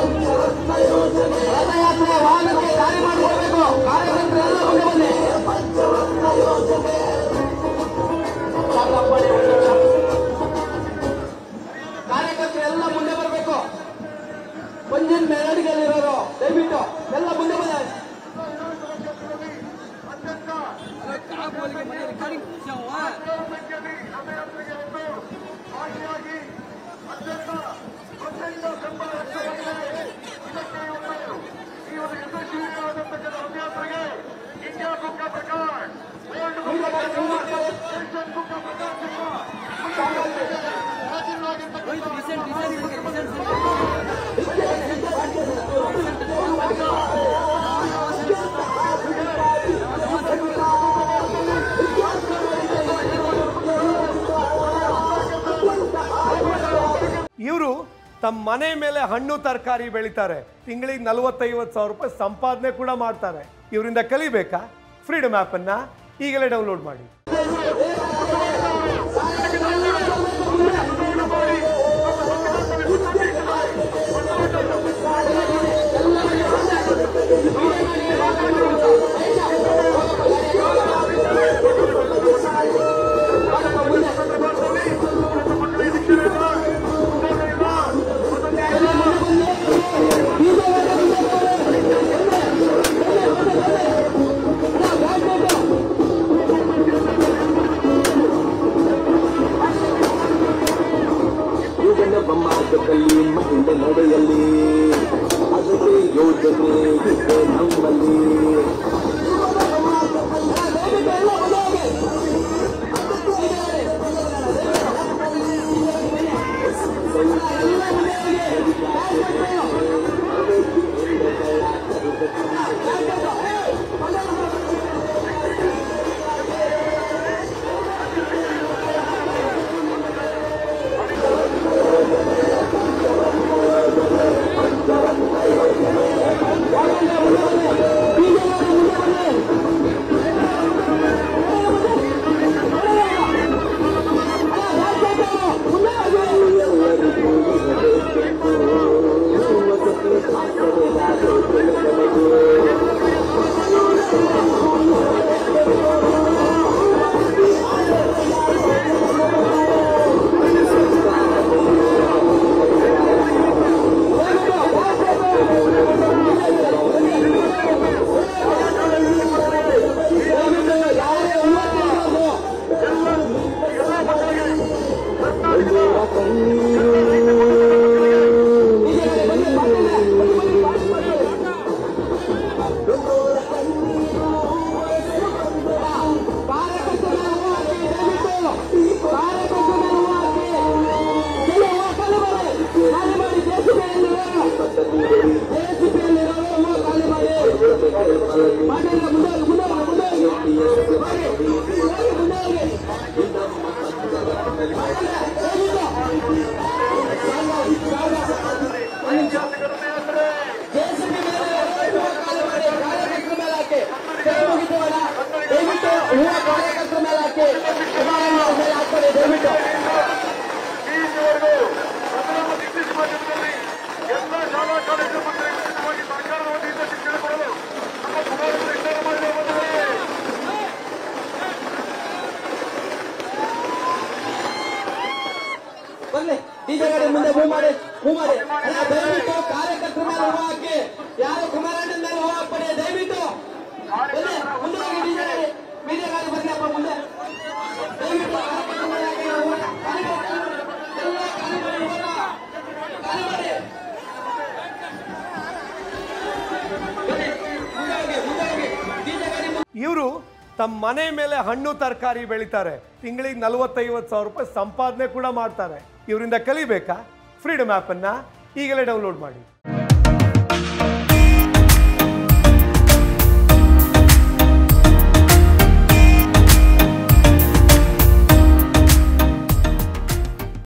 ರಥಯಾತ್ರೆ ವಾಹನಕ್ಕೆ ದಾರಿ ಮಾಡಿಕೊಡ್ಬೇಕು ಕಾರ್ಯಕರ್ತರೆಲ್ಲ ಮುಂದೆ ಬನ್ನಿ ಸಾಕಪ್ಪಣೆ ಒಂದು ನಿಮಿಷ. ಕಾರ್ಯಕರ್ತರೆಲ್ಲ ಮುಂದೆ ಬರಬೇಕು ಪಂಜಿನ ಮೆರವಣಿಗೆಯಲ್ಲಿರೋರು ದಯವಿಟ್ಟು ಎಲ್ಲ ಮುಂದೆ ಬನ್ನಿ ಮುಂದೆ ಬನ್ನಿ, ಮುಂದೆ ಬನ್ನಿ. ಇವರು ತಮ್ಮ ಮನೆ ಮೇಲೆ ಹಣ್ಣು ತರಕಾರಿ ಬೆಳಿತಾರೆ ತಿಂಗಳಿಗೆ ನಲವತ್ತೈವತ್ತು ಸಾವಿರ ರೂಪಾಯಿ ಸಂಪಾದನೆ ಕೂಡ ಮಾಡ್ತಾರೆ ಇವರಿಂದ ಕಲಿಬೇಕಾ ಫ್ರೀಡಮ್ ಆ್ಯಪನ್ನು ಈಗಲೇ ಡೌನ್ಲೋಡ್ ಮಾಡಿ ಯುಗನ ಬೊಮ್ಮಾಟದಲ್ಲಿ ಮಹಿಳೆ ನಡೆಯಲಿ ಅದಕ್ಕೆ ಯೋಜನೆ ಇದೆ ನಮ್ಮಲ್ಲಿ ಹೂವ ಕಾರ್ಯಕರ್ತರ ಮೇಲೆ ಹಾಕಿ ಕುಮಾರಣ್ಣ ಅವ್ರ ಮೇಲೆ ಹಾಕ್ಕೊಳ್ಳಿ ದಯವಿಟ್ಟು ಎಲ್ಲ ಶಾಲಾ ಕಾಲೇಜು ಮಕ್ಕಳಿಗೆ ಉಚಿತವಾಗಿ ಸರ್ಕಾರದ ವತಿಯಿಂದ ಶಿಕ್ಷಣ ಕೊಡಲು ನಮ್ಮ ಕುಮಾರಣ್ಣ ನಿರ್ಧಾರ ಮಾಡಿರುವ ಬಂಧುಗಳೇ ಬನ್ನಿ ಡಿಜೆ ಗಾಡಿ ಮುಂದೆ ಮೂವ್ ಮಾಡಿ ಮೂವ್ ಮಾಡಿ ಅಲ್ಲ ದಯವಿಟ್ಟು ಕಾರ್ಯಕರ್ತರ ಮೇಲೆ ಹೂವ ಹಾಕಿ ಯಾರು ಕುಮಾರಣ್ಣನ ಮೇಲೆ ಹೂವ ಹಾಕ್ಬೇಡಿ ದಯವಿಟ್ಟು ಬನ್ನಿ ಮುಂದೆ ಹೋಗಿ ಡಿಜೆ ಗಾಡಿ ಡಿಜೆ ಗಾಡಿ ಬನ್ನಿ ಅಪ್ಪ ಮುಂದೆ ದಯವಿಟ್ಟು ಕಾರ್ಯಕರ್ತರ ಮೇಲೆ ಹಾಕಿ ಹೂವ. ಕಾರ್ಯಕರ್ತರು ಎಲ್ಲ ಖಾಲಿ ಮಾಡಿ ಹೂವ. ಖಾಲಿ ಮಾಡಿ. ಬನ್ನಿ, ಮುಂದೆ ಹೋಗಿ ಮುಂದೆ ಹೋಗಿ ಡಿಜೆ ಗಾಡಿ ಮುಂದೆ ಇವರು ತಮ್ಮ ಮನೆ ಮೇಲೆ ಹಣ್ಣು ತರಕಾರಿ ಬೆಳಿತಾರೆ ತಿಂಗಳಿಗೆ ನಲವತ್ತೈವತ್ತು ಸಾವಿರ ರೂಪಾಯಿ ಸಂಪಾದನೆ ಕೂಡ ಮಾಡ್ತಾರೆ ಇವರಿಂದ ಕಲಿಬೇಕಾ ಫ್ರೀಡಮ್ ಆ್ಯಪನ್ನು ಈಗಲೇ ಡೌನ್ಲೋಡ್ ಮಾಡಿ